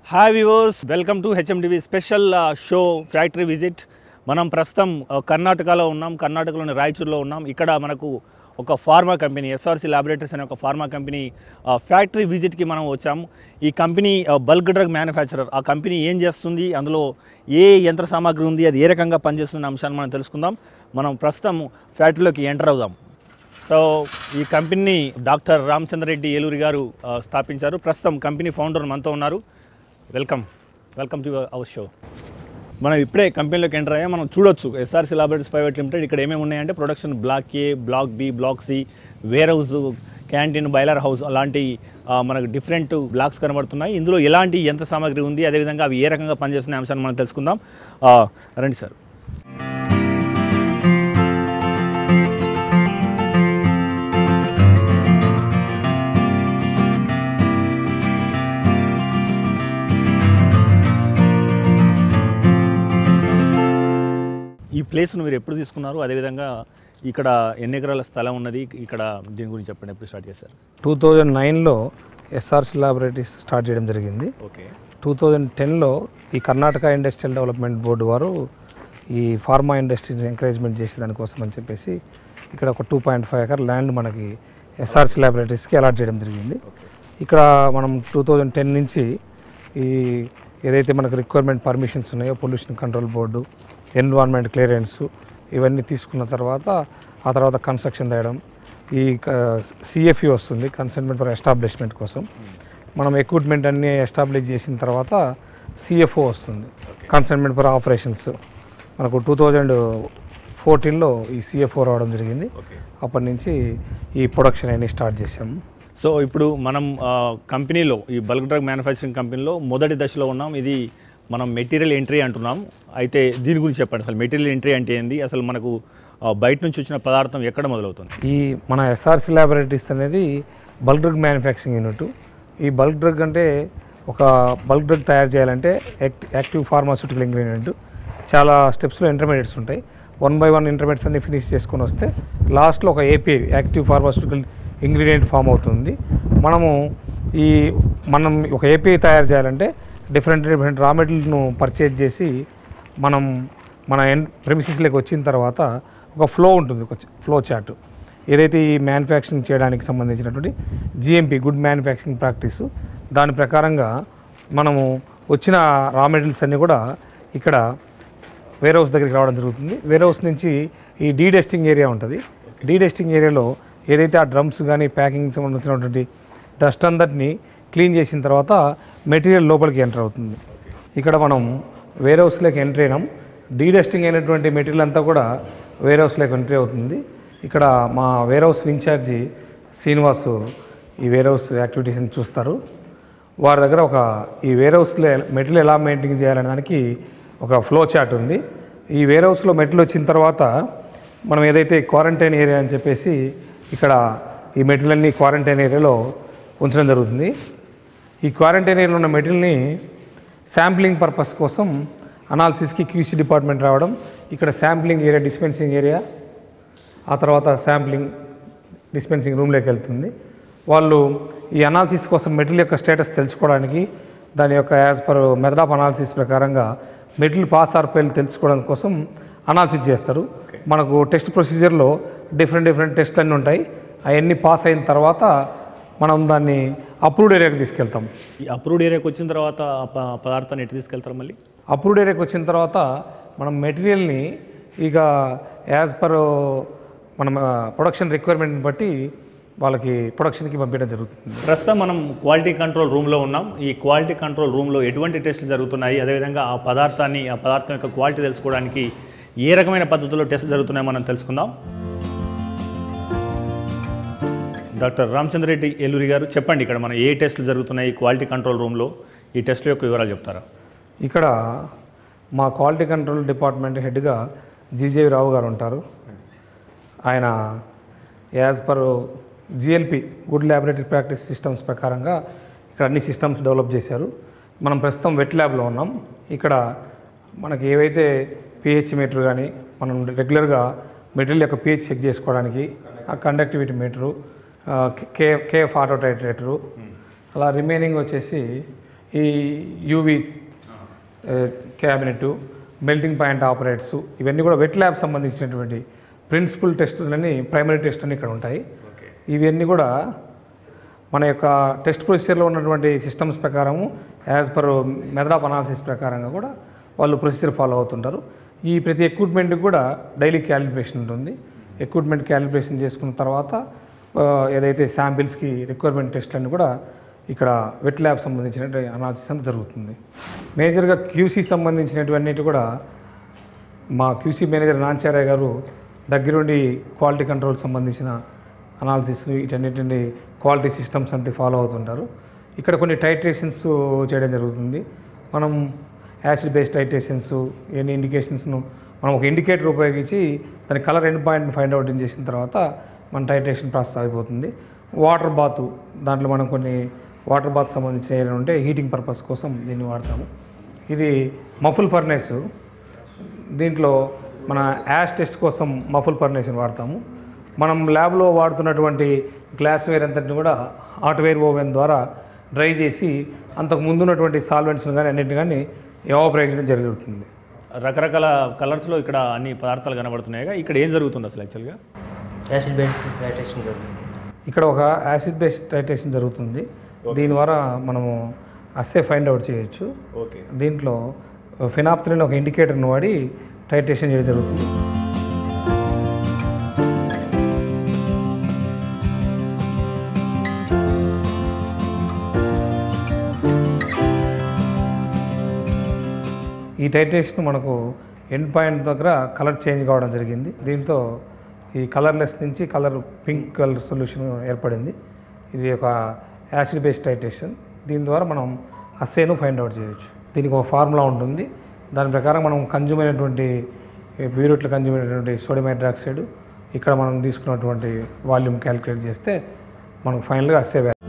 Hi viewers welcome to HMDV special show factory visit మనం ప్రస్తుతం uh, కర్ణాటకలో ఉన్నాం కర్ణాటకలోని రాయచూరులో ఉన్నాం ఇక్కడ మనకు ఒక ఫార్మా కంపెనీ ఎస్ఆర్సి ల్యాబొరేటరీస్ అనే ఒక ఫార్మా కంపెనీ ఫ్యాక్టరీ విజిట్కి మనం వచ్చాము ఈ కంపెనీ బల్క్ డ్రగ్ మ్యానుఫ్యాక్చరర్ ఆ కంపెనీ ఏం చేస్తుంది అందులో ఏ యంత్ర సామాగ్రి ఉంది అది ఏ రకంగా పనిచేస్తుంది అంశాన్ని మనం తెలుసుకుందాం మనం ప్రస్తుతం ఫ్యాక్టరీలోకి ఎంటర్ అవుదాం సో ఈ కంపెనీని డాక్టర్ రామచంద్రరెడ్డి ఏలూరి గారు ఆ, స్థాపించారు ప్రస్తుతం కంపెనీ ఫౌండర్ మనతో ఉన్నారు welcome welcome to our show మనం ఇప్పుడే కంపెనీలోకి ఎంటర్ అయ్యాం మనం చూడొచ్చు ఎస్ఆర్సీ లాబొరేటరీస్ ప్రైవేట్ లిమిటెడ్ ఇక్కడ ఏమేమి ఉన్నాయంటే production block A block B block C warehouse canteen boiler house అలాంటి ఆ, మనకు డిఫరెంట్ బ్లాక్స్ కనబడుతున్నాయి ఇందులో ఎలాంటి యంత్ర సామాగ్రి ఉంది అదేవిధంగా అవి ఏ రకంగా పనిచేస్తున్న అంశాన్ని మనం తెలుసుకుందాం ఆ, రండి సార్ ఈ ప్లేస్ను మీరు ఎప్పుడు తీసుకున్నారు అదేవిధంగా ఇక్కడ ఎన్ని ఎకరాల స్థలం ఉన్నది ఇక్కడ దీని గురించి చెప్పండి ఎప్పుడు స్టార్ట్ చేశారు టూ థౌజండ్ నైన్లో ఎస్ఆర్సి లాబొరేటరీస్ స్టార్ట్ చేయడం జరిగింది ఓకే టూ థౌజండ్ టెన్లో ఈ కర్ణాటక ఇండస్ట్రియల్ డెవలప్మెంట్ బోర్డు వారు ఈ ఫార్మా ఇండస్ట్రీని ఎంకరేజ్మెంట్ చేసే దానికోసం అని చెప్పేసి ఇక్కడ ఒక two point five acre land మనకి ఎస్ఆర్సి లాబొరేటరీస్కి అలాట్ చేయడం జరిగింది ఇక్కడ మనం టూ థౌజండ్ టెన్ నుంచి ఈ ఏదైతే మనకు రిక్వైర్మెంట్ పర్మిషన్స్ ఉన్నాయో pollution control board environment clearance ఇవన్నీ తీసుకున్న తర్వాత ఆ తర్వాత కన్స్ట్రక్షన్ చేయడం ఈ సిఎఫ్ఈ వస్తుంది కన్సల్ట్మెంట్ ఫర్ ఎస్టాబ్లిష్మెంట్ కోసం మనం ఎక్విప్మెంట్ అన్నీ ఎస్టాబ్లిష్ చేసిన తర్వాత సిఎఫ్ఓ వస్తుంది కన్సల్ట్మెంట్ ఫర్ ఆపరేషన్స్ మనకు టూ థౌజండ్ ఫోర్టీన్లో ఈ సిఎఫ్ఓ రావడం జరిగింది ఓకే అప్పటి నుంచి ఈ ప్రొడక్షన్ అన్ని స్టార్ట్ చేసాము సో ఇప్పుడు మనం ఆ, కంపెనీలో ఈ బల్క్ డ్రగ్ మ్యానుఫ్యాక్చరింగ్ కంపెనీలో మొదటి దశలో ఉన్నాం ఇది మనం మెటీరియల్ ఎంట్రీ అంటున్నాం అయితే దీని గురించి చెప్పండి అసలు మెటీరియల్ ఎంట్రీ అంటే ఏంది అసలు మనకు ఆ, బయట నుంచి వచ్చిన పదార్థం ఎక్కడ మొదలవుతుంది ఈ మన ఎస్ఆర్సి ల్యాబొరేటరీస్ అనేది బల్క్ డ్రగ్ మ్యానుఫ్యాక్చరింగ్ యూనిట్ ఈ బల్క్ డ్రగ్ అంటే ఒక బల్క్ డ్రగ్ తయారు చేయాలంటే యాక్ట్ యాక్టివ్ ఫార్మాస్యూటికల్ ఇంగ్రీడియంట్ చాలా స్టెప్స్లో ఇంటర్మీడియట్స్ ఉంటాయి వన్ బై వన్ ఇంటర్మీడియట్స్ అన్ని ఫినిష్ చేసుకొని వస్తే లాస్ట్లో ఒక API active pharmaceutical ingredient form అవుతుంది మనము ఈ మనం ఒక ఏపీఐ తయారు చేయాలంటే డిఫరెంట్ డిఫరెంట్ రా మెటీరియల్ను పర్చేజ్ చేసి మనం మన ఎన్ ప్రెమిసెస్లోకి వచ్చిన తర్వాత ఒక ఫ్లో ఉంటుంది ఒక ఫ్లో చార్ట్ ఏదైతే ఈ మ్యానుఫ్యాక్చరింగ్ చేయడానికి సంబంధించినటువంటి జిఎంపి గుడ్ మ్యానుఫ్యాక్చరింగ్ ప్రాక్టీసు దాని ప్రకారంగా మనము వచ్చిన రా మెటీరియల్స్ అన్నీ కూడా ఇక్కడ వేర్ హౌస్ దగ్గరికి రావడం జరుగుతుంది వేర్ హౌస్ నుంచి ఈ డీ డెస్టింగ్ ఏరియా ఉంటుంది డీ డెస్టింగ్ ఏరియాలో ఏదైతే ఆ డ్రమ్స్ కానీ ప్యాకింగ్ సంబంధించినటువంటి డస్ట్ అందరినీ క్లీన్ చేసిన తర్వాత మెటీరియల్ లోపలికి ఎంటర్ అవుతుంది ఇక్కడ మనం వేర్ హౌస్లోకి ఎంటర్ అయినాం డీ డస్టింగ్ అయినటువంటి మెటీరియల్ అంతా కూడా వేర్ హౌస్లోకి ఎంట్రీ అవుతుంది ఇక్కడ మా వేర్ హౌస్ ఇన్ఛార్జి శ్రీనివాసు ఈ వేర్ హౌస్ యాక్టివిటీస్ని చూస్తారు వారి దగ్గర ఒక ఈ వేర్ హౌస్లో మెటీరియల్ ఎలా మెయింటైన్ చేయాలనే దానికి ఒక ఫ్లో చార్ట్ ఉంది ఈ వేర్ హౌస్లో మెటీరియల్ వచ్చిన తర్వాత మనం ఏదైతే క్వారంటైన్ ఏరియా అని చెప్పేసి ఇక్కడ ఈ మెటీరియల్ అన్ని క్వారంటైన్ ఏరియాలో ఉంచడం జరుగుతుంది ఈ క్వారంటైన్ ఏరియాలో ఉన్న మెటీరియల్ని శాంప్లింగ్ పర్పస్ కోసం అనాలిసిస్కి క్యూసీ డిపార్ట్మెంట్ రావడం ఇక్కడ శాంప్లింగ్ ఏరియా డిస్పెన్సింగ్ ఏరియా ఆ తర్వాత శాంప్లింగ్ డిస్పెన్సింగ్ రూమ్లోకి వెళ్తుంది వాళ్ళు ఈ అనాలిసిస్ కోసం మెటీరియల్ యొక్క స్టేటస్ తెలుసుకోవడానికి దాని యొక్క as per method of analysis ప్రకారంగా మెటీరియల్ పాస్ ఆర్ ఫెయిల్ తెలుసుకోవడం కోసం అనాలిసిస్ చేస్తారు మనకు టెస్ట్ ప్రొసీజర్లో డిఫరెంట్ డిఫరెంట్ టెస్ట్లు అన్నీ ఉంటాయి అవన్నీ పాస్ అయిన తర్వాత మనం దాన్ని అప్రూవ్డ్ ఏరియాకి తీసుకెళ్తాం ఈ అప్రూవ్డ్ ఏరియాకి వచ్చిన తర్వాత ఆ ప- పదార్థాన్ని ఎటు తీసుకెళ్తారు మళ్ళీ అప్రూవ్డ్ ఏరియాకి వచ్చిన తర్వాత మనం మెటీరియల్ని ఇక యాజ్ పర్ మన ప్రొడక్షన్ రిక్వైర్మెంట్ని బట్టి వాళ్ళకి ప్రొడక్షన్కి పంపించడం జరుగుతుంది ప్రస్తుతం మనం క్వాలిటీ కంట్రోల్ రూమ్లో ఉన్నాం ఈ క్వాలిటీ కంట్రోల్ రూమ్లో ఎటువంటి టెస్టులు జరుగుతున్నాయి అదేవిధంగా ఆ పదార్థాన్ని ఆ పదార్థం యొక్క క్వాలిటీ తెలుసుకోవడానికి ఏ రకమైన పద్ధతుల్లో టెస్ట్ జరుగుతున్నాయో మనం తెలుసుకుందాం డాక్టర్ రామచంద్రరెడ్డి ఏలూరి గారు చెప్పండి ఇక్కడ మన ఏ టెస్టులు జరుగుతున్నాయి క్వాలిటీ కంట్రోల్ రూమ్లో ఈ టెస్టుల యొక్క వివరాలు చెప్తారా ఇక్కడ మా క్వాలిటీ కంట్రోల్ డిపార్ట్మెంట్ హెడ్గా జీజేవి రావు గారు ఉంటారు ఆయన as per GLP good laboratory practice systems ప్రకారంగా ఇక్కడ అన్ని సిస్టమ్స్ డెవలప్ చేశారు మనం ప్రస్తుతం వెట్ ల్యాబ్లో ఉన్నాం ఇక్కడ మనకి ఏవైతే పిహెచ్ మీటర్ కానీ మనం రెగ్యులర్గా మెటీరియల్ యొక్క పిహెచ్ చెక్ చేసుకోవడానికి ఆ conductivity meter K KF auto titrator అలా రిమైనింగ్ వచ్చేసి ఈ UV cabinet melting point operates ఇవన్నీ కూడా వెట్ ల్యాబ్ సంబంధించినటువంటి ప్రిన్సిపల్ టెస్టులని ప్రైమరీ టెస్ట్ అని ఇక్కడ ఉంటాయి ఇవన్నీ కూడా మన యొక్క టెస్ట్ ప్రొసీజర్లో ఉన్నటువంటి సిస్టమ్స్ ప్రకారము as per method of analysis ప్రకారంగా కూడా వాళ్ళు ప్రొసీజర్ ఫాలో అవుతుంటారు ఈ ప్రతి ఎక్విప్మెంట్కి కూడా డైలీ క్యాలిబ్రేషన్ ఉంటుంది ఎక్విప్మెంట్ క్యాలిబ్రేషన్ చేసుకున్న తర్వాత ఆ, ఏదైతే శాంపిల్స్కి రిక్వైర్మెంట్ టెస్ట్లన్నీ కూడా ఇక్కడ వెట్ ల్యాబ్ సంబంధించిన అనాలిసిస్ అంతా జరుగుతుంది మేజర్గా క్యూసీ సంబంధించినటువంటి కూడా మా క్యూసీ మేనేజర్ నాంచారయ్య గారు దగ్గరుండి క్వాలిటీ కంట్రోల్ సంబంధించిన అనాలిసిస్ వీటన్నిటిని క్వాలిటీ సిస్టమ్స్ అంతా ఫాలో అవుతుంటారు ఇక్కడ కొన్ని టైట్రేషన్స్ చేయడం జరుగుతుంది మనం యాసిడ్ బేస్డ్ టైట్రేషన్స్ ఎన్ని ఇండికేషన్స్ను మనం ఒక ఇండికేటర్ ఉపయోగించి దాని కలర్ ఎండ్ పాయింట్ని ఫైండ్ అవుట్ చేసిన తర్వాత మన టైట్రేషన్ ప్రాసెస్ అయిపోతుంది వాటర్ బాత్ దాంట్లో మనం కొన్ని వాటర్ బాత్ సంబంధించిన ఏమైనా ఉంటే హీటింగ్ పర్పస్ కోసం దీన్ని వాడతాము ఇది మఫుల్ ఫర్నేస్ దీంట్లో మన యాష్ టెస్ట్ కోసం మఫుల్ ఫర్నేషన్ వాడతాము మనం ల్యాబ్లో వాడుతున్నటువంటి గ్లాస్ వేర్ అంతటిని కూడా హాట్వేర్ ఓవెన్ ద్వారా డ్రై చేసి అంతకు ముందు ఉన్నటువంటి సాల్వెంట్స్ని కానీ అన్నింటిని కానీ ఎవాపరేట్ చేయడం జరుగుతుంది రకరకాల కలర్స్లో ఇక్కడ అన్ని పదార్థాలు కనబడుతున్నాయిగా ఇక్కడ ఏం జరుగుతుంది అసలు యాక్చువల్గా యాసిడ్ బేస్డ్ టైట్రేషన్ జరుగుతుంది ఇక్కడ ఒక యాసిడ్ బేస్డ్ టైట్రేషన్ జరుగుతుంది దీని ద్వారా మనము అస్సే ఫైండ్ అవుట్ చేయొచ్చు ఓకే దీంట్లో ఫినాప్త్రిన్ ఒక ఇండికేటర్ని వాడి టైట్రేషన్ చేయడం జరుగుతుంది ఈ టైట్రేషన్ మనకు ఎండ్ పాయింట్ దగ్గర కలర్ చేంజ్ కావడం జరిగింది దీంతో ఈ కలర్లెస్ నుంచి కలర్ పింక్ కలర్ సొల్యూషన్ ఏర్పడింది ఇది ఒక యాసిడ్ బేస్డ్ టైట్రేషన్ దీని ద్వారా మనం అస్సేను ఫైండ్ అవుట్ చేయొచ్చు దీనికి ఒక ఫార్ములా ఉంటుంది దాని ప్రకారం మనం కన్జ్యూమ్ అయినటువంటి బ్యూరెట్లు కన్జ్యూమ్ అయినటువంటి సోడియం హైడ్రాక్సైడ్ ఇక్కడ మనం తీసుకున్నటువంటి వాల్యూమ్ క్యాలిక్యులేట్ చేస్తే మనకు ఫైనల్గా అస్సే వాల్యూ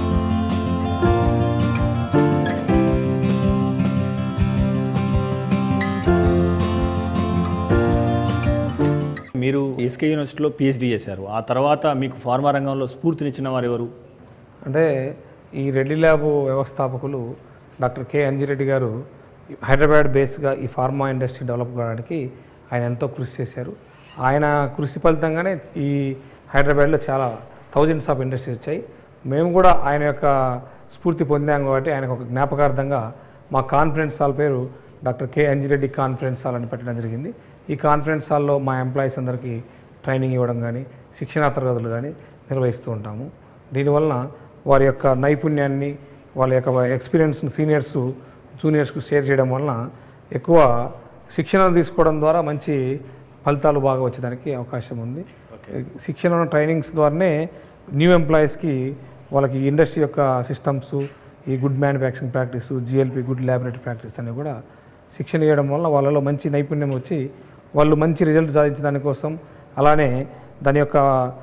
మీరు ఎస్కే యూనివర్సిటీలో పిహెచ్డీ చేశారు ఆ తర్వాత మీకు ఫార్మా రంగంలో స్ఫూర్తినిచ్చిన వారు ఎవరు అంటే ఈ రెడ్డి ల్యాబ్ వ్యవస్థాపకులు డాక్టర్ కె అంజిరెడ్డి గారు హైదరాబాద్ బేస్గా ఈ ఫార్మా ఇండస్ట్రీ డెవలప్ కావడానికి ఆయన ఎంతో కృషి చేశారు ఆయన కృషి ఫలితంగానే ఈ హైదరాబాద్లో చాలా థౌజండ్స్ ఆఫ్ ఇండస్ట్రీస్ వచ్చాయి మేము కూడా ఆయన యొక్క స్ఫూర్తి పొందాం కాబట్టి ఆయనకు ఒక జ్ఞాపకార్థంగా మా కాన్ఫరెన్స్ హాల్ పేరు doctor K Anjireddy conference hall అని పెట్టడం జరిగింది ఈ కాన్ఫరెన్స్ హాల్లో మా ఎంప్లాయీస్ అందరికీ ట్రైనింగ్ ఇవ్వడం కానీ శిక్షణా తరగతులు కానీ నిర్వహిస్తూ ఉంటాము దీనివలన వారి యొక్క నైపుణ్యాన్ని వాళ్ళ యొక్క ఎక్స్పీరియన్స్ని సీనియర్స్ జూనియర్స్కు షేర్ చేయడం వలన ఎక్కువ శిక్షణ తీసుకోవడం ద్వారా మంచి ఫలితాలు బాగా వచ్చేదానికి అవకాశం ఉంది శిక్షణ ట్రైనింగ్స్ ద్వారానే న్యూ ఎంప్లాయీస్కి వాళ్ళకి ఇండస్ట్రీ యొక్క సిస్టమ్స్ ఈ good manufacturing practice GLP good laboratory practice అన్ని కూడా శిక్షణ ఇవ్వడం వల్ల వాళ్ళలో మంచి నైపుణ్యం వచ్చి వాళ్ళు మంచి రిజల్ట్ సాధించడానికి కోసం అలానే దాని యొక్క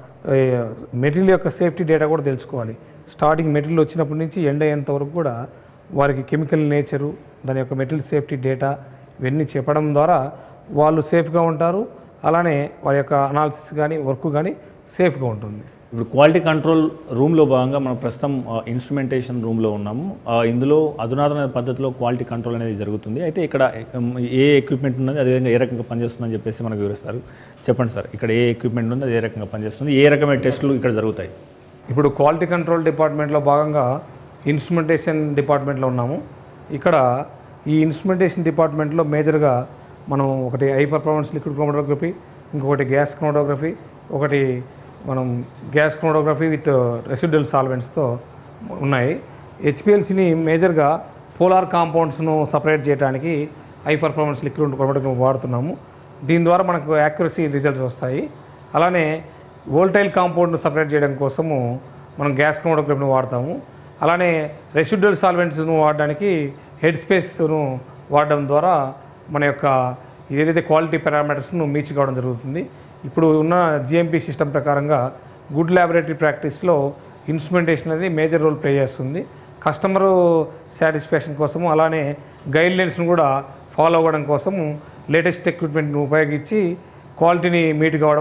మెటీరియల్ యొక్క సేఫ్టీ డేటా కూడా తెలుసుకోవాలి స్టార్టింగ్ మెటీరియల్ వచ్చినప్పటి నుంచి ఎండ్ అయ్యేంత వరకు కూడా వారికి కెమికల్ నేచరు దాని యొక్క మెటీరియల్ సేఫ్టీ డేటా ఇవన్నీ చెప్పడం ద్వారా వాళ్ళు సేఫ్గా ఉంటారు అలానే వారి యొక్క అనాలిసిస్ కానీ వర్క్ కానీ సేఫ్గా ఉంటుంది ఇప్పుడు క్వాలిటీ కంట్రోల్ రూమ్లో భాగంగా మనం ప్రస్తుతం ఇన్స్ట్రుమెంటేషన్ రూమ్లో ఉన్నాము ఆ, ఇందులో అధునాతన పద్ధతిలో క్వాలిటీ కంట్రోల్ అనేది జరుగుతుంది అయితే ఇక్కడ ఉమ్, ఏ ఎక్విప్మెంట్ ఉన్నది అదేవిధంగా ఏ రకంగా పనిచేస్తుందని చెప్పేసి మనకు వివరిస్తారు చెప్పండి సార్ ఇక్కడ ఏ ఎక్విప్మెంట్ ఉంది అది ఏ రకంగా పనిచేస్తుంది ఏ రకమైన టెస్టులు ఇక్కడ జరుగుతాయి ఇప్పుడు క్వాలిటీ కంట్రోల్ డిపార్ట్మెంట్లో భాగంగా ఇన్స్ట్రుమెంటేషన్ డిపార్ట్మెంట్లో ఉన్నాము ఇక్కడ ఈ ఇన్స్ట్రుమెంటేషన్ డిపార్ట్మెంట్లో మేజర్గా మనం ఒకటి హై పర్ఫార్మెన్స్ లిక్విడ్ క్రోమటోగ్రఫీ ఇంకొకటి గ్యాస్ క్రోమటోగ్రఫీ ఒకటి మనం గ్యాస్ క్రోమటోగ్రఫీ విత్ రెసిడ్యువల్ సాల్వెంట్స్తో ఉన్నాయి హెచ్పిఎల్సిని మేజర్గా పోలార్ కాంపౌండ్స్ను సపరేట్ చేయడానికి హై పర్ఫార్మెన్స్ లిక్విడ్ క్రోమటోగ్రఫీ వాడుతున్నాము దీని ద్వారా మనకు యాక్యురసీ రిజల్ట్స్ వస్తాయి అలానే వోల్టైల్ కాంపౌండ్ను సపరేట్ చేయడం కోసము మనం గ్యాస్ క్రోమటోగ్రఫీని వాడతాము అలానే రెసిడ్యువల్ సాల్వెంట్స్ను వాడడానికి హెడ్ స్పేస్ను వాడడం ద్వారా మన యొక్క ఏదైతే క్వాలిటీ పారామీటర్స్ను మీచ్ కావడం జరుగుతుంది ఇప్పుడు ఉన్న జిఎంపీ సిస్టమ్ ప్రకారంగా గుడ్ ల్యాబొరేటరీ ప్రాక్టీస్లో ఇన్స్ట్రుమెంటేషన్ అనేది మేజర్ రోల్ ప్లే చేస్తుంది కస్టమర్ సాటిస్ఫాక్షన్ కోసము అలానే గైడ్ లైన్స్ను కూడా ఫాలో అవ్వడం కోసము లేటెస్ట్ ఎక్విప్మెంట్ను ఉపయోగించి క్వాలిటీని మీట్ కావడము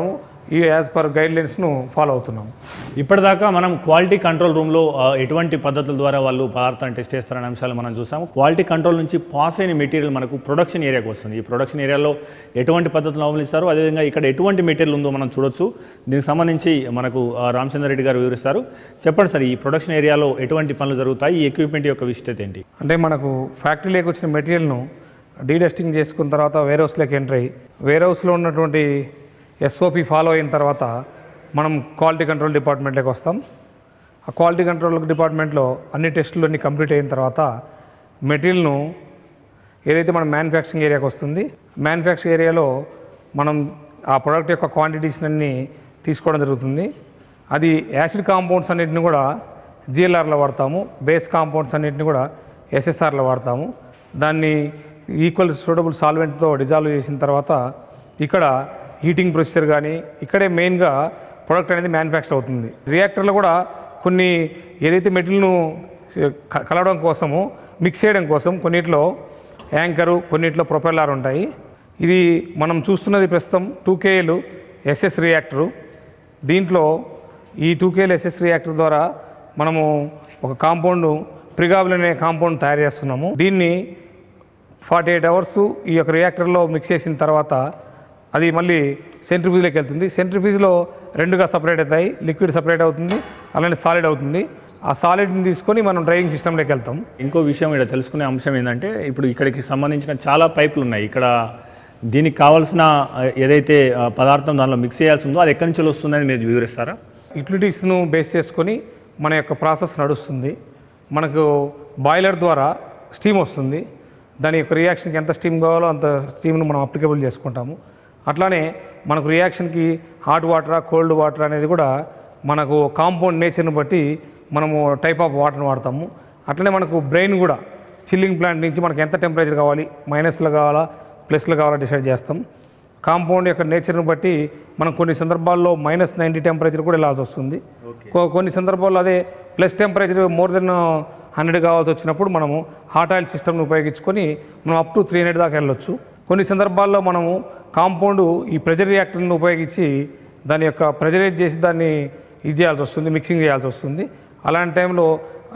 ఈ యాజ్ పర్ గైడ్లైన్స్ను ఫాలో అవుతున్నాం ఇప్పటిదాకా మనం క్వాలిటీ కంట్రోల్ రూమ్లో ఆ, ఎటువంటి పద్ధతుల ద్వారా వాళ్ళు పదార్థాన్ని టెస్ట్ చేస్తారనే అంశాలు మనం చూసాము క్వాలిటీ కంట్రోల్ నుంచి పాస్ అయిన మెటీరియల్ మనకు ప్రొడక్షన్ ఏరియాకి వస్తుంది ఈ ప్రొడక్షన్ ఏరియాలో ఎటువంటి పద్ధతులు అవలంబిస్తారు అదేవిధంగా ఇక్కడ ఎటువంటి మెటీరియల్ ఉందో మనం చూడొచ్చు దీనికి సంబంధించి మనకు ఆ, రామచంద్ర రెడ్డి గారు వివరిస్తారు చెప్పండి సార్ ఈ ప్రొడక్షన్ ఏరియాలో ఎటువంటి పనులు జరుగుతాయి ఈ ఎక్విప్మెంట్ యొక్క విశిష్టత ఏంటి అంటే మనకు ఫ్యాక్టరీలోకి వచ్చిన మెటీరియల్ను డీడస్టింగ్ చేసుకున్న తర్వాత వేర్ హౌస్లోకి ఎంటర్ అయ్యి వేర్ హౌస్లో ఉన్నటువంటి ఎస్ఓపి ఫాలో అయిన తర్వాత మనం క్వాలిటీ కంట్రోల్ డిపార్ట్మెంట్లోకి వస్తాం ఆ క్వాలిటీ కంట్రోల్ డిపార్ట్మెంట్లో అన్ని టెస్టులు అన్ని కంప్లీట్ అయిన తర్వాత మెటీరియల్ను ఏదైతే మన మ్యానుఫ్యాక్చరింగ్ ఏరియాకి వస్తుంది మ్యానుఫ్యాక్చరింగ్ ఏరియాలో మనం ఆ ప్రోడక్ట్ యొక్క క్వాంటిటీస్ అన్ని తీసుకోవడం జరుగుతుంది అది యాసిడ్ కాంపౌండ్స్ అన్నిటిని కూడా జిఎల్ఆర్లో వాడతాము బేస్ కాంపౌండ్స్ అన్నిటిని కూడా ఎస్ఎస్ఆర్లో వాడతాము దాన్ని ఈక్వల్ సూటబుల్ సాల్వెంట్తో డిజాల్వ్ చేసిన తర్వాత ఇక్కడ హీటింగ్ ప్రొసీజర్ కానీ ఇక్కడే మెయిన్గా ప్రోడక్ట్ అనేది మ్యానుఫ్యాక్చర్ అవుతుంది రియాక్టర్లో కూడా కొన్ని ఏదైతే మెటీరియల్ను క- కలవడం కోసము మిక్స్ చేయడం కోసం కొన్నిట్లో యాంకరు కొన్నిట్లో ప్రొపెల్లర్ ఉంటాయి ఇది మనం చూస్తున్నది ప్రస్తుతం టూ కేఏలు ఎస్ఎస్ రియాక్టరు దీంట్లో ఈ టూ కేఎల్ ఎస్ఎస్ రియాక్టర్ ద్వారా మనము ఒక కాంపౌండ్ ప్రిగాబుల్ అనే కాంపౌండ్ తయారు చేస్తున్నాము దీన్ని ఫార్టీ ఎయిట్ అవర్స్ ఈ యొక్క రియాక్టర్లో మిక్స్ చేసిన తర్వాత అది మళ్ళీ సెంట్రిఫ్యూజ్లోకి వెళ్తుంది సెంట్రిఫ్యూజ్లో రెండుగా సపరేట్ అవుతాయి లిక్విడ్ సపరేట్ అవుతుంది అలానే సాలిడ్ అవుతుంది ఆ సాలిడ్ని తీసుకొని మనం డ్రైవింగ్ సిస్టంలోకి వెళ్తాం ఇంకో విషయం ఇక్కడ తెలుసుకునే అంశం ఏంటంటే ఇప్పుడు ఇక్కడికి సంబంధించిన చాలా పైపులు ఉన్నాయి ఇక్కడ దీనికి కావాల్సిన ఆ, ఏదైతే ఆ, పదార్థం దానిలో మిక్స్ చేయాల్సి ఉందో అది ఎక్కడి నుంచి వస్తుందని మీరు వివరిస్తారా యూటిలిటీస్ను బేస్ చేసుకొని మన యొక్క ప్రాసెస్ నడుస్తుంది మనకు బాయిలర్ ద్వారా స్టీమ్ వస్తుంది దాని యొక్క రియాక్షన్కి ఎంత స్టీమ్ కావాలో అంత స్టీమ్ను మనం అప్లికబుల్ చేసుకుంటాము అట్లానే మనకు రియాక్షన్కి హాట్ వాటరా కోల్డ్ వాటర్ అనేది కూడా మనకు కాంపౌండ్ నేచర్ని బట్టి మనము టైప్ ఆఫ్ వాటర్ని వాడతాము అట్లనే మనకు బ్రెయిన్ కూడా చిల్లింగ్ ప్లాంట్ నుంచి మనకి ఎంత టెంపరేచర్ కావాలి మైనస్లో కావాలా ప్లస్లో కావాలా డిసైడ్ చేస్తాం కాంపౌండ్ యొక్క నేచర్ని బట్టి మనం కొన్ని సందర్భాల్లో మైనస్ నైంటీ టెంపరేచర్ కూడా వెళ్ళాల్సి వస్తుంది కొ- కొన్ని సందర్భాల్లో అదే plus temperature more than hundred కావాల్సి వచ్చినప్పుడు మనము హాట్ ఆయిల్ సిస్టమ్ని ఉపయోగించుకొని మనం అప్ టు త్రీ హండ్రెడ్ దాకా వెళ్ళొచ్చు కొన్ని సందర్భాల్లో మనము కాంపౌండ్ ఈ ప్రెజర్ రియాక్టర్ని ఉపయోగించి దాని యొక్క ప్రెజరైజ్ చేసి దాన్ని ఇది చేయాల్సి వస్తుంది మిక్సింగ్ చేయాల్సి వస్తుంది అలాంటి టైంలో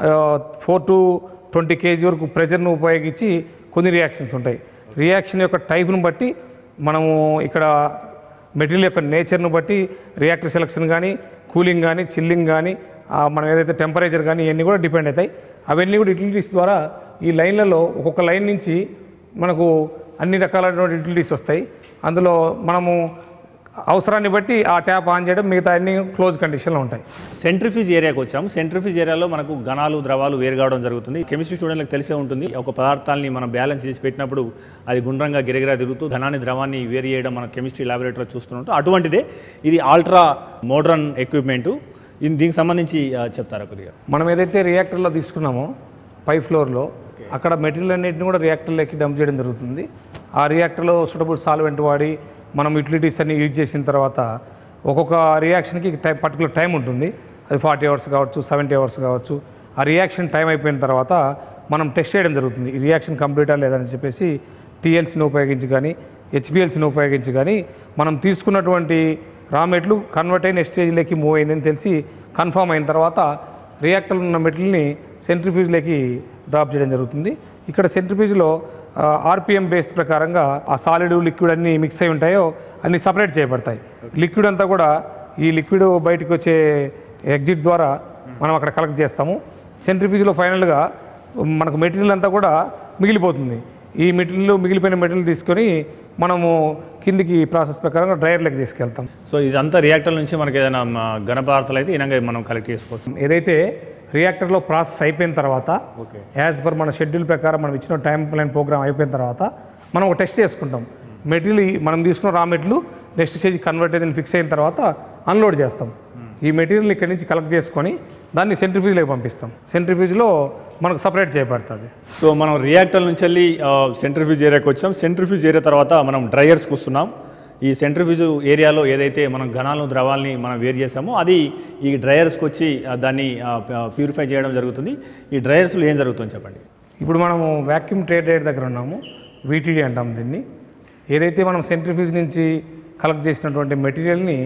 ఫోర్ టు ట్వంటీ కేజీ వరకు ప్రెజర్ను ఉపయోగించి కొన్ని రియాక్షన్స్ ఉంటాయి రియాక్షన్ యొక్క టైప్ను బట్టి మనము ఇక్కడ మెటీరియల్ యొక్క నేచర్ను బట్టి రియాక్టర్ సెలక్షన్ కానీ కూలింగ్ కానీ చిల్లింగ్ కానీ ఆ, మనం ఏదైతే టెంపరేచర్ కానీ ఇవన్నీ కూడా డిపెండ్ అవుతాయి అవన్నీ కూడా యూటిలిటీస్ ద్వారా ఈ లైన్లలో ఒక్కొక్క లైన్ నుంచి మనకు అన్ని రకాలైనటువంటి యూటిలిటీస్ వస్తాయి అందులో మనము అవసరాన్ని బట్టి ఆ ట్యాప్ ఆన్ చేయడం మిగతా అన్ని క్లోజ్ కండిషన్లో ఉంటాయి సెంట్రిఫ్యూజ్ ఏరియాకి వచ్చాము సెంట్రిఫ్యూజ్ ఏరియాలో మనకు ఘనాలు ద్రవాలు వేరు కావడం జరుగుతుంది కెమిస్ట్రీ స్టూడెంట్లకు తెలిసే ఉంటుంది ఒక పదార్థాన్ని మనం బ్యాలెన్స్ చేసి పెట్టినప్పుడు అది గుండ్రంగా గిరిగిరా తిరుగుతూ ఘనాన్ని ద్రవాన్ని వేరు చేయడం మన కెమిస్ట్రీ ల్యాబొరేటరీలో చూస్తుంటాం అటువంటిదే ఇది ఆల్ట్రా మోడ్రన్ ఎక్విప్మెంటు ఇది దీనికి సంబంధించి ఆ, చెప్తారా కొద్దిగా మనం ఏదైతే రియాక్టర్లో తీసుకున్నామో పై ఫ్లోర్లో అక్కడ మెటీరియల్ అన్నింటిని కూడా రియాక్టర్లోకి డంప్ చేయడం జరుగుతుంది ఆ రియాక్టర్లో సూటబుల్ సాల్వెంట్ వాడి మనం యూటిలిటీస్ అన్ని యూజ్ చేసిన తర్వాత ఒక్కొక్క రియాక్షన్కి టైం పర్టికులర్ టైం ఉంటుంది అది ఫార్టీ అవర్స్ కావచ్చు సెవెంటీ అవర్స్ కావచ్చు ఆ రియాక్షన్ టైం అయిపోయిన తర్వాత మనం టెస్ట్ చేయడం జరుగుతుంది ఈ రియాక్షన్ కంప్లీటా లేదని చెప్పేసి టీఎల్సీని ఉపయోగించి కానీ హెచ్పిఎల్సీని ఉపయోగించి కానీ మనం తీసుకున్నటువంటి రా మెట్లు కన్వర్ట్ అయిన స్టేజ్లోకి మూవ్ అయిందని తెలిసి కన్ఫామ్ అయిన తర్వాత రియాక్టర్లో ఉన్న మెటీరియల్ని సెంట్రిఫ్యూజ్లోకి డ్రాప్ చేయడం జరుగుతుంది ఇక్కడ సెంట్రిఫ్యూజ్లో ఆర్పిఎం బేస్ ప్రకారంగా ఆ సాలిడ్ లిక్విడ్ అన్ని మిక్స్ అయి ఉంటాయో అన్ని సపరేట్ చేయబడతాయి లిక్విడ్ అంతా కూడా ఈ లిక్విడ్ బయటకు వచ్చే ఎగ్జిట్ ద్వారా మనం అక్కడ కలెక్ట్ చేస్తాము సెంట్రిఫ్యూజ్లో ఫైనల్గా మనకు మెటీరియల్ అంతా కూడా మిగిలిపోతుంది ఈ మెటీరియల్ మిగిలిపోయిన మెటీరియల్ తీసుకొని మనము కిందికి ప్రాసెస్ ప్రకారంగా డ్రైయర్లోకి తీసుకెళ్తాం సో ఇదంతా రియాక్టర్ నుంచి మనకి ఏదైనా మ, ఘన పదార్థాలు అయితే ఇనంగా మనం కలెక్ట్ చేసుకోవచ్చు ఏదైతే రియాక్టర్లో ప్రాసెస్ అయిపోయిన తర్వాత ఓకే యాజ్ పర్ మన షెడ్యూల్ ప్రకారం మనం ఇచ్చిన టైం ప్లాన్ ప్రోగ్రామ్ అయిపోయిన తర్వాత మనం ఒక టెస్ట్ చేసుకుంటాం మెటీరియల్ మనం తీసుకున్న raw material next stage convert అయిందని ఫిక్స్ అయిన తర్వాత అన్లోడ్ చేస్తాం ఈ మెటీరియల్ ఇక్కడి నుంచి కలెక్ట్ చేసుకొని దాన్ని సెంట్రిఫ్యూజ్లోకి పంపిస్తాం సెంట్రిఫ్యూజ్లో మనకు సపరేట్ చేయబడుతుంది సో మనం రియాక్టర్ నుంచి వెళ్ళి సెంట్రిఫ్యూజ్ ఏరియాకి వచ్చాం సెంట్రిఫ్యూజ్ ఏరియా తర్వాత మనం డ్రైయర్స్కి వస్తున్నాం ఈ సెంట్రిఫ్యూజ్ ఏరియాలో ఏదైతే మనం ఘనాలను ద్రవాల్ని మనం వేరు చేసామో అది ఈ డ్రైయర్స్కి వచ్చి ఆ, దాన్ని ప్యూరిఫై చేయడం జరుగుతుంది ఈ డ్రైయర్స్లో ఏం జరుగుతుంది చెప్పండి ఇప్పుడు మనము వ్యాక్యూమ్ ట్రేడ్ రేట్ దగ్గర ఉన్నాము వీటీడీ అంటాం దీన్ని ఏదైతే మనం సెంట్రిఫ్యూజ్ నుంచి కలెక్ట్ చేసినటువంటి మెటీరియల్ని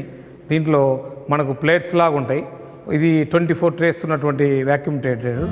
దీంట్లో మనకు ప్లేట్స్ లాగా ఉంటాయి ఇది ట్వంటీ ఫోర్ ట్రేస్ ఉన్నటువంటి వ్యాక్యూమ్ ట్రేడర్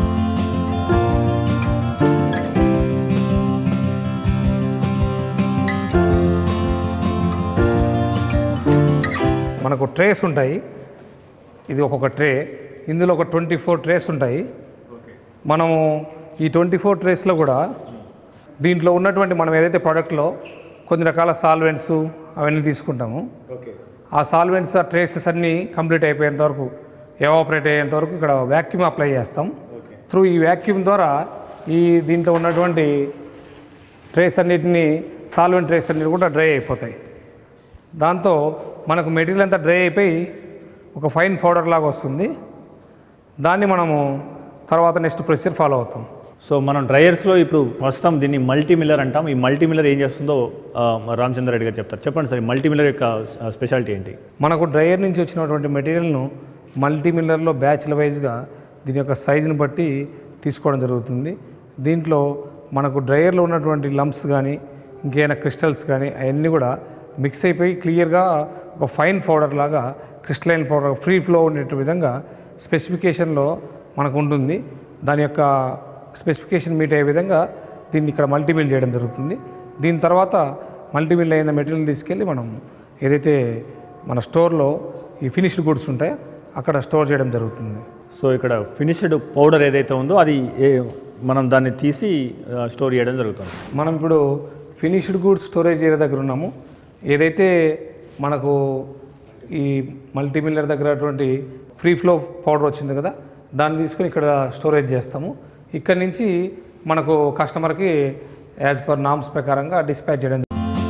మనకు ట్రేస్ ఉంటాయి ఇది ఒక్కొక్క ట్రే ఇందులో ఒక ట్వంటీ ఫోర్ ట్రేస్ ఉంటాయి మనము ఈ ట్వంటీ ఫోర్ ట్రేస్లో కూడా దీంట్లో ఉన్నటువంటి మనం ఏదైతే ప్రోడక్ట్లో కొన్ని రకాల సాల్వెంట్స్ అవన్నీ తీసుకుంటాము ఓకే ఆ సాల్వెంట్స్ ఆ ట్రేసెస్ అన్నీ కంప్లీట్ అయిపోయేంత వరకు ఎవాపరేట్ అయ్యేంత వరకు ఇక్కడ వ్యాక్యూమ్ అప్లై చేస్తాం త్రూ ఈ వ్యాక్యూమ్ ద్వారా ఈ దీంట్లో ఉన్నటువంటి ట్రేస్ అన్నిటిని సాల్వెంట్ ట్రేస్ అన్నిటి కూడా డ్రై అయిపోతాయి దాంతో మనకు మెటీరియల్ అంతా డ్రై అయిపోయి ఒక ఫైన్ పౌడర్ లాగా వస్తుంది దాన్ని మనము తర్వాత నెక్స్ట్ ప్రొసీజర్ ఫాలో అవుతాం సో మనం డ్రైయర్స్లో ఇప్పుడు ప్రస్తుతం దీన్ని మల్టీ మిల్లర్ అంటాం ఈ మల్టీ మిల్లర్ ఏం చేస్తుందో ఆ, రామచంద్ర రెడ్డి గారు చెప్తారు చెప్పండి సార్ ఈ మల్టీ మిల్లర్ యొక్క స్పెషాలిటీ ఏంటి మనకు డ్రైయర్ నుంచి వచ్చినటువంటి మెటీరియల్ను మల్టీ మిల్లర్లో బ్యాచ్ల వైజ్గా దీని యొక్క సైజుని బట్టి తీసుకోవడం జరుగుతుంది దీంట్లో మనకు డ్రైయర్లో ఉన్నటువంటి లంప్స్ కానీ ఇంకేమైనా క్రిస్టల్స్ కానీ అవన్నీ కూడా మిక్స్ అయిపోయి క్లియర్గా ఒక ఫైన్ పౌడర్ లాగా క్రిస్టలైన్ పౌడర్ ఫ్రీ ఫ్లో ఉండే విధంగా స్పెసిఫికేషన్లో మనకు ఉంటుంది దాని యొక్క స్పెసిఫికేషన్ మీట్ అయ్యే విధంగా దీన్ని ఇక్కడ మల్టీమిల్ చేయడం జరుగుతుంది దీని తర్వాత మల్టీమిల్ అయిన మెటీరియల్ తీసుకెళ్ళి మనం ఏదైతే మన స్టోర్లో ఈ ఫినిష్డ్ గుడ్స్ ఉంటాయో అక్కడ స్టోర్ చేయడం జరుగుతుంది సో ఇక్కడ ఫినిష్డ్ పౌడర్ ఏదైతే ఉందో అది ఏ మనం దాన్ని తీసి ఆ, స్టోర్ చేయడం జరుగుతుంది మనం ఇప్పుడు ఫినిష్డ్ గూడ్స్ స్టోరేజ్ ఏరియా దగ్గర ఉన్నాము ఏదైతే మనకు ఈ మల్టీమిల్లర్ దగ్గర అటువంటి ఫ్రీ ఫ్లో పౌడర్ వచ్చింది కదా దాన్ని తీసుకొని ఇక్కడ స్టోరేజ్ చేస్తాము ఇక్కడ నుంచి మనకు కస్టమర్కి యాజ్ పర్ నామ్స్ ప్రకారంగా డిస్పాచ్ చేయడం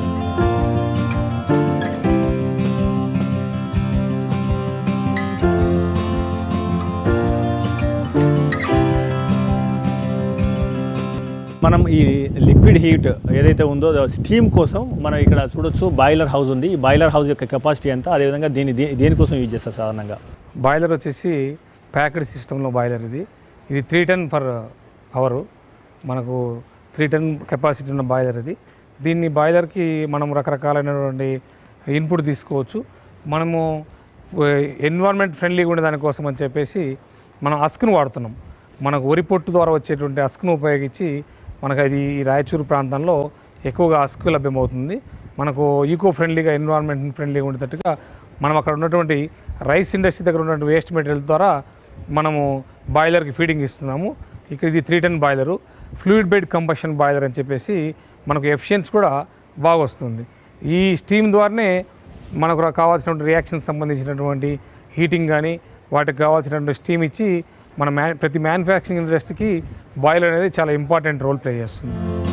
మనం ఈ లిక్విడ్ హీట్ ఏదైతే ఉందో స్టీమ్ కోసం మనం ఇక్కడ చూడొచ్చు బాయిలర్ హౌస్ ఉంది ఈ బాయిలర్ హౌస్ యొక్క కెపాసిటీ ఎంత అదేవిధంగా దీని దే- దేనికోసం యూజ్ చేస్తారు సాధారణంగా బాయిలర్ వచ్చేసి ప్యాక్డ్ సిస్టంలో బాయిలర్ ఇది ఇది త్రీ టన్ పర్ అవరు మనకు త్రీ టన్ కెపాసిటీ ఉన్న బాయిలర్ ఇది దీన్ని బాయిలర్కి మనం రకరకాలైనటువంటి ఇన్పుట్ తీసుకోవచ్చు మనము ఎన్విరాన్మెంట్ ఫ్రెండ్లీగా ఉండే దానికోసం అని చెప్పేసి మనం అస్క్ను వాడుతున్నాం మనకు వరి పొట్టు ద్వారా వచ్చేటువంటి అస్క్ను ఉపయోగించి మనకు అది ఈ రాయచూరు ప్రాంతంలో ఎక్కువగా అస్క్ లభ్యమవుతుంది మనకు ఈకో ఫ్రెండ్లీగా ఎన్విరాన్మెంట్ ఫ్రెండ్లీగా ఉండేటట్టుగా మనం అక్కడ ఉన్నటువంటి రైస్ ఇండస్ట్రీ దగ్గర ఉన్నటువంటి వేస్ట్ మెటీరియల్ ద్వారా మనము బాయిలర్కి ఫీడింగ్ ఇస్తున్నాము ఇక్కడ ఇది three ton boiler fluid bed combustion boiler అని చెప్పేసి మనకు ఎఫిషియన్స్ కూడా బాగా వస్తుంది ఈ స్టీమ్ ద్వారానే మనకు రా- కావాల్సినటువంటి రియాక్షన్ సంబంధించినటువంటి హీటింగ్ కానీ వాటికి కావాల్సినటువంటి స్టీమ్ ఇచ్చి మన మ్యా ప్రతి మ్యానుఫ్యాక్చరింగ్ ఇండస్ట్రీకి బాయిలర్ అనేది చాలా ఇంపార్టెంట్ రోల్ ప్లే చేస్తుంది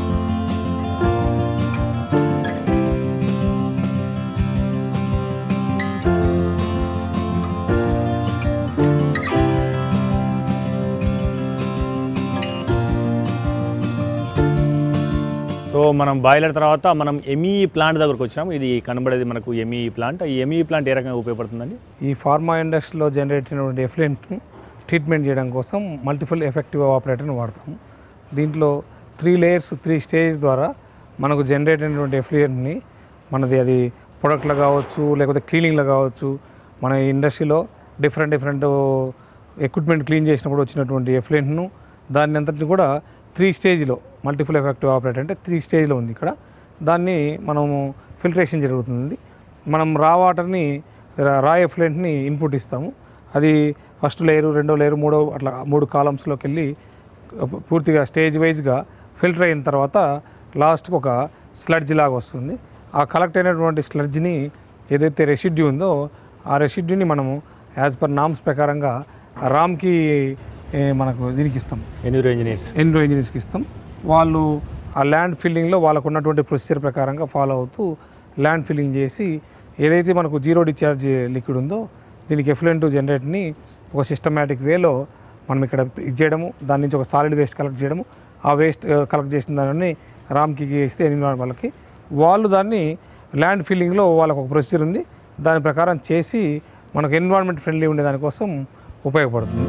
సో మనం బాయిలర్ తర్వాత మనం ఎంఈ ప్లాంట్ దగ్గరకు వచ్చినాం ఇది కనబడేది మనకు ఎంఈ ప్లాంట్ ఈ ఎంఈ ప్లాంట్ ఏ రకంగా ఉపయోగపడుతుందండి ఈ ఫార్మా ఇండస్ట్రీలో జనరేట్ అయినటువంటి ఎఫ్లెంట్ను ట్రీట్మెంట్ చేయడం కోసం మల్టిపుల్ ఎఫెక్టివ్ ఆపరేటర్ని వాడతాము దీంట్లో త్రీ లేయర్స్ త్రీ స్టేజ్ ద్వారా మనకు జనరేట్ అయినటువంటి ఎఫ్లెంట్ని మనది అది ప్రొడక్ట్లో కావచ్చు లేకపోతే క్లీనింగ్లో కావచ్చు మన ఇండస్ట్రీలో డిఫరెంట్ డిఫరెంట్ ఎక్విప్మెంట్ క్లీన్ చేసినప్పుడు వచ్చినటువంటి ఎఫ్లెంట్ను దాన్ని అంతటిని కూడా త్రీ స్టేజ్లో మల్టిపుల్ ఎఫెక్టివ్ ఆపరేటర్ అంటే త్రీ స్టేజ్లో ఉంది ఇక్కడ దాన్ని మనము ఫిల్ట్రేషన్ జరుగుతుంది మనం రా వాటర్ని రా- రా ఎఫ్లెంట్ని ఇన్పుట్ ఇస్తాము అది ఫస్ట్ లేయరు రెండో లేయరు మూడో అట్లా మూడు కాలమ్స్లోకి వెళ్ళి పూర్తిగా స్టేజ్ వైజ్గా ఫిల్టర్ అయిన తర్వాత లాస్ట్కి ఒక స్లడ్జ్ లాగా వస్తుంది ఆ కలెక్ట్ అయినటువంటి స్లడ్జ్ని ఏదైతే రెసిడ్యూ ఉందో ఆ రెసిడ్యూని మనము యాజ్ పర్ నామ్స్ ప్రకారంగా రామ్కి ఏ, మనకు దీనికి ఇస్తాం ఎన్యూరో ఇంజనీర్స్ ఎన్రో ఇంజనీర్స్కి ఇస్తాం వాళ్ళు ఆ ల్యాండ్ ఫిల్లింగ్లో వాళ్ళకు ఉన్నటువంటి ప్రొసీజర్ ప్రకారంగా ఫాలో అవుతూ ల్యాండ్ ఫిల్లింగ్ చేసి ఏదైతే మనకు జీరో డిశ్చార్జ్ లిక్విడ్ ఉందో దీనికి ఎఫ్లెంట్ జనరేట్ని ఒక సిస్టమేటిక్ వేలో మనం ఇక్కడ ఇది చేయడము దాని నుంచి ఒక సాలిడ్ వేస్ట్ కలెక్ట్ చేయడము ఆ వేస్ట్ కలెక్ట్ చేసిన దాన్ని రామ్కి ఇస్తే ఎన్విరాన్ వాళ్ళకి వాళ్ళు దాన్ని ల్యాండ్ ఫిల్లింగ్లో వాళ్ళకు ఒక ప్రొసీజర్ ఉంది దాని ప్రకారం చేసి మనకు ఎన్విరాన్మెంట్ ఫ్రెండ్లీ ఉండే దానికోసం ఉపయోగపడుతుంది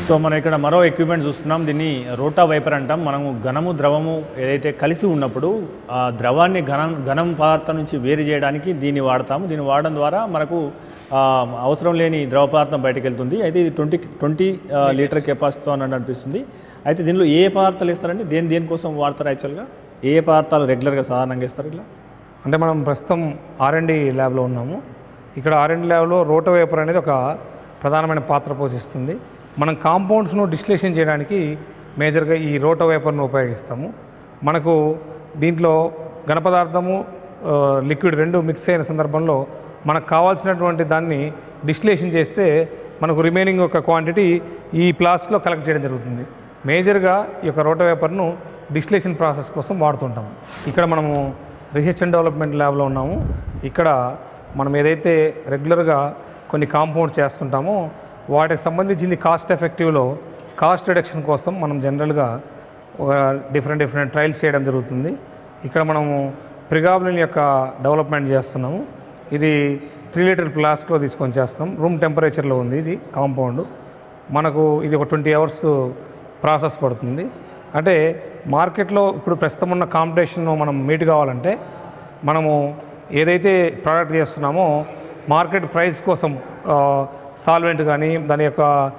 సో మనం ఇక్కడ మరో ఎక్విప్మెంట్ చూస్తున్నాం దీన్ని రోటా వైపర్ అంటాం మనము ఘనము ద్రవము ఏదైతే కలిసి ఉన్నప్పుడు ఆ ద్రవాన్ని ఘనం ఘనం పదార్థం నుంచి వేరు చేయడానికి దీన్ని వాడతాము దీన్ని వాడడం ద్వారా మనకు ఆ, అవసరం లేని ద్రవ పదార్థం బయటకు వెళ్తుంది అయితే ఇది ట్వంటీ ట్వంటీ లీటర్ కెపాసిటీతో అన్నట్టు అనిపిస్తుంది అయితే దీనిలో ఏ ఏ పదార్థాలు ఇస్తారండి దేని దేనికోసం వాడతారు యాక్చువల్గా ఏ ఏ పదార్థాలు రెగ్యులర్గా సాధారణంగా ఇస్తారు ఇలా అంటే మనం ప్రస్తుతం ఆర్ఎండి ల్యాబ్లో ఉన్నాము ఇక్కడ ఆర్ఎండి ల్యాబ్లో రోటోవేపర్ అనేది ఒక ప్రధానమైన పాత్ర పోషిస్తుంది మనం కాంపౌండ్స్ను డిస్టిలేషన్ చేయడానికి మేజర్గా ఈ రోటోవేపర్ను ఉపయోగిస్తాము మనకు దీంట్లో ఘనపదార్థము ఆ, లిక్విడ్ రెండు మిక్స్ అయిన సందర్భంలో మనకు కావాల్సినటువంటి దాన్ని డిస్టిలేషన్ చేస్తే మనకు రిమైనింగ్ ఒక క్వాంటిటీ ఈ ప్లాస్క్లో కలెక్ట్ చేయడం జరుగుతుంది మేజర్గా ఈ యొక్క రోటోవేపర్ను డిస్టిలేషన్ ప్రాసెస్ కోసం వాడుతుంటాము ఇక్కడ మనము రీసెర్చ్ అండ్ డెవలప్మెంట్ ల్యాబ్లో ఉన్నాము ఇక్కడ మనం ఏదైతే రెగ్యులర్గా కొన్ని కాంపౌండ్ చేస్తుంటామో వాటికి సంబంధించింది కాస్ట్ ఎఫెక్టివ్లో కాస్ట్ రిడక్షన్ కోసం మనం జనరల్గా ఒక డిఫరెంట్ డిఫరెంట్ ట్రయల్స్ చేయడం జరుగుతుంది ఇక్కడ మనము ప్రిగాబ్లిన్ యొక్క డెవలప్మెంట్ చేస్తున్నాము ఇది త్రీ లీటర్ ఫ్లాస్క్లో తీసుకొని చేస్తున్నాం రూమ్ టెంపరేచర్లో ఉంది ఇది కాంపౌండ్ మనకు ఇది ఒక ట్వంటీ అవర్స్ ప్రాసెస్ పడుతుంది అంటే మార్కెట్లో ఇప్పుడు ప్రస్తుతం ఉన్న కాంపిటీషన్ మనం మీట్ కావాలంటే మనము ఏదైతే ప్రోడక్ట్ చేస్తున్నామో మార్కెట్ ప్రైస్ కోసం సాల్వెంట్ కానీ దాని యొక్క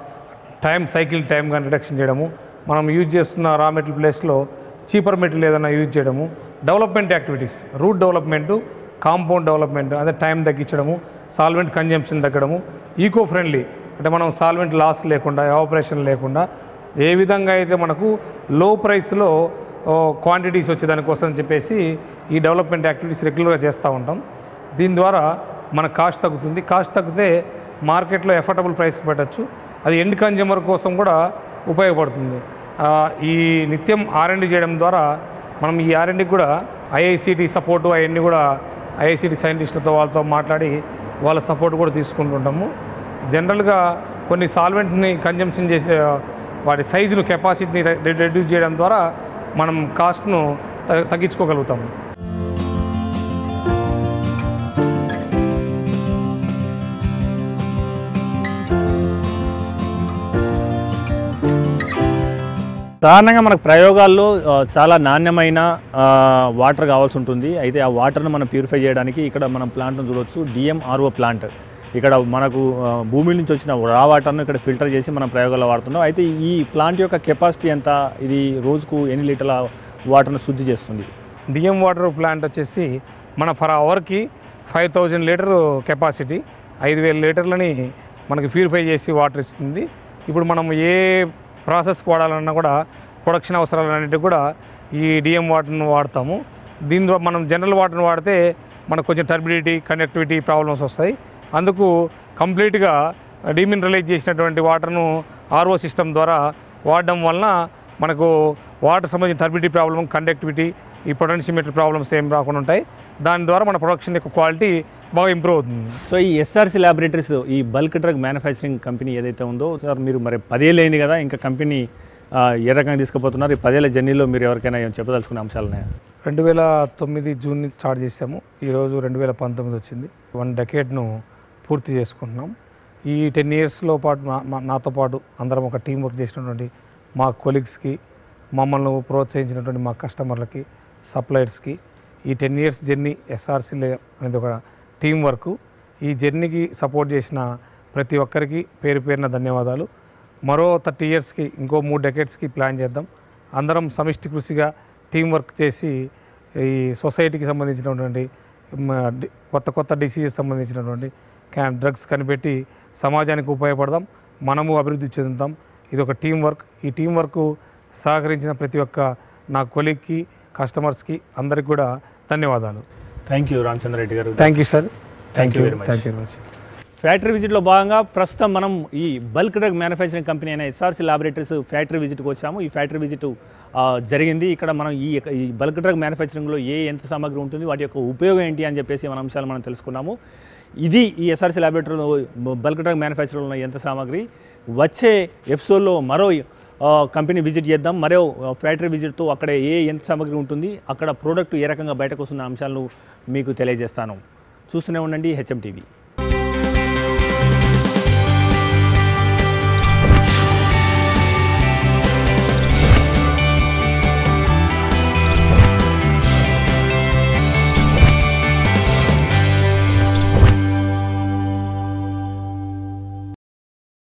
టైం సైకిల్ టైం కానీ రిడక్షన్ చేయడము మనం యూజ్ చేస్తున్న రా మెటీరియల్ ప్లేస్లో చీపర్ మెటీరియల్ ఏదైనా యూజ్ చేయడము development activities route development compound development అదే టైం తగ్గించడము సాల్వెంట్ కన్జంప్షన్ తగ్గడము ఈకో ఫ్రెండ్లీ అంటే మనం సాల్వెంట్ లాస్ లేకుండా ఆపరేషన్ లేకుండా ఏ విధంగా అయితే మనకు లో ప్రైస్లో క్వాంటిటీస్ వచ్చే దానికోసం అని చెప్పేసి ఈ డెవలప్మెంట్ యాక్టివిటీస్ రెగ్యులర్గా చేస్తూ ఉంటాం దీని ద్వారా మన కాస్ట్ తగ్గుతుంది కాస్ట్ తగ్గితే మార్కెట్లో ఎఫర్టబుల్ ప్రైస్కి పెట్టచ్చు అది ఎండ్ కన్జ్యూమర్ కోసం కూడా ఉపయోగపడుతుంది ఆ, ఈ నిత్యం ఆర్ఎండి చేయడం ద్వారా మనం ఈ ఆర్ఎండికి కూడా ఐఐసిటి సపోర్టు అవన్నీ కూడా ఐఐసిటి సైంటిస్టులతో వాళ్ళతో మాట్లాడి వాళ్ళ సపోర్ట్ కూడా తీసుకుంటుంటాము జనరల్గా కొన్ని సాల్వెంట్ని కన్జంప్షన్ చేసే వాటి సైజును కెపాసిటీని రెడ్యూస్ చేయడం ద్వారా మనం కాస్ట్ను త- తగ్గించుకోగలుగుతాము సాధారణంగా మనకు ప్రయోగాల్లో ఆ, చాలా నాణ్యమైన ఆ, వాటర్ కావాల్సి ఉంటుంది అయితే ఆ వాటర్ను మనం ప్యూరిఫై చేయడానికి ఇక్కడ మనం ప్లాంట్ను చూడవచ్చు డిఎంఆర్ఓ ప్లాంట్ ఇక్కడ మనకు ఆ, భూమి నుంచి వచ్చిన రా వాటర్ను ఇక్కడ ఫిల్టర్ చేసి మనం ప్రయోగాల్లో వాడుతున్నాం అయితే ఈ ప్లాంట్ యొక్క కెపాసిటీ ఎంత ఇది రోజుకు ఎన్ని లీటర్ల వాటర్ను శుద్ధి చేస్తుంది డిఎం వాటర్ ప్లాంట్ వచ్చేసి మన ఫర్ అవర్కి ఫైవ్ థౌజండ్ లీటర్ కెపాసిటీ ఐదు వేల లీటర్లని మనకి ప్యూరిఫై చేసి వాటర్ ఇస్తుంది ఇప్పుడు మనం ఏ ప్రాసెస్కి వాడాలన్నా కూడా ప్రొడక్షన్ అవసరాలన్నిటికి కూడా ఈ డిఎం వాటర్ను వాడతాము దీని ద్వారా మనం జనరల్ వాటర్ని వాడితే మనకు కొంచెం టర్బిడిటీ కండక్టివిటీ ప్రాబ్లమ్స్ వస్తాయి అందుకు కంప్లీట్గా డీమినరలైజ్ చేసినటువంటి వాటర్ను ఆర్ఓ సిస్టమ్ ద్వారా వాడడం వలన మనకు వాటర్ సంబంధించిన టర్బిడిటీ ప్రాబ్లం కండక్టివిటీ ఈ పొటెన్షియోమీటర్ ప్రాబ్లమ్స్ ఏం రాకుండా ఉంటాయి దాని ద్వారా మన ప్రొడక్షన్ యొక్క క్వాలిటీ బాగా ఇంప్రూవ్ అవుతుంది సో ఈ ఎస్ఆర్సి ల్యాబొరేటరీస్ ఈ బల్క్ డ్రగ్ మ్యానుఫ్యాక్చరింగ్ కంపెనీ ఏదైతే ఉందో సార్ మీరు మరి పదేళ్ళు అయింది కదా ఇంకా కంపెనీ ఆ, ఏ రకంగా తీసుకుపోతున్నారు ఈ పదేళ్ల జర్నీలో మీరు ఎవరికైనా ఏమైనా చెప్పదలుచుకున్న అంశాలు ఉన్నాయా రెండు వేల తొమ్మిది జూన్ నుంచి స్టార్ట్ చేసాము ఈరోజు రెండు వేల పంతొమ్మిది వచ్చింది వన్ డెకేడ్ను పూర్తి చేసుకుంటున్నాం ఈ టెన్ ఇయర్స్లో పాటు నా- మా- నాతో పాటు అందరం ఒక టీం వర్క్ చేసినటువంటి మా కొలీగ్స్కి మమ్మల్ని ప్రోత్సహించినటువంటి మా కస్టమర్లకి సప్లయర్స్కి ఈ టెన్ ఇయర్స్ జర్నీ ఎస్ఆర్సీ అనేది ఒక టీం వర్క్ ఈ జర్నీకి సపోర్ట్ చేసిన ప్రతి ఒక్కరికి పేరు పేరున ధన్యవాదాలు మరో థర్టీ ఇయర్స్కి ఇంకో మూడు డెకేట్స్కి ప్లాన్ చేద్దాం అందరం సమిష్టి కృషిగా టీం వర్క్ చేసి ఈ సొసైటీకి సంబంధించినటువంటి మ, డి- కొత్త కొత్త డిసీజెస్ సంబంధించినటువంటి క్యాన్ డ్రగ్స్ కనిపెట్టి సమాజానికి ఉపయోగపడదాం మనము అభివృద్ధి చెందుతాం ఇది ఒక టీం వర్క్ ఈ టీం వర్క్ సహకరించిన ప్రతి ఒక్క నా కొలీగ్కి కస్టమర్స్కి అందరికి కూడా ధన్యవాదాలు thank you Ramachandra Reddy garu thank you sir Thank you very much. Thank you very much factory విజిట్లో భాగంగా ప్రస్తుతం మనం ఈ బల్క్ డ్రగ్ మ్యానుఫ్యాక్చరింగ్ కంపెనీ అయిన ఎస్ఆర్సీ ల్యాబొరేటరీస్ ఫ్యాక్టరీ విజిట్కి వచ్చాము ఈ ఫ్యాక్టరీ విజిట్ ఆ, జరిగింది ఇక్కడ మనం ఈ యొక్క- ఈ బల్క్ డ్రగ్ మ్యానుఫ్యాక్చరింగ్లో ఏ ఎంత సామాగ్రి ఉంటుంది వాటి యొక్క ఉపయోగం ఏంటి అని చెప్పేసి మన అంశాలు మనం తెలుసుకున్నాము ఇది ఈ ఎస్ఆర్సీ ల్యాబొరేటరీలో బల్క్ డ్రగ్ మ్యానుఫ్యాక్చరింగ్లో ఉన్న ఎంత సామాగ్రి వచ్చే ఎపిసోడ్లో మరో ఆ, కంపెనీ విజిట్ చేద్దాం మరో ఆ, ఫ్యాక్టరీ విజిట్తో అక్కడ ఏ ఎంత సామాగ్రి ఉంటుంది అక్కడ ప్రోడక్ట్ ఏ రకంగా బయటకు వస్తున్న అంశాలను మీకు తెలియజేస్తాను చూస్తూనే ఉండండి హెచ్ఎం టీవీ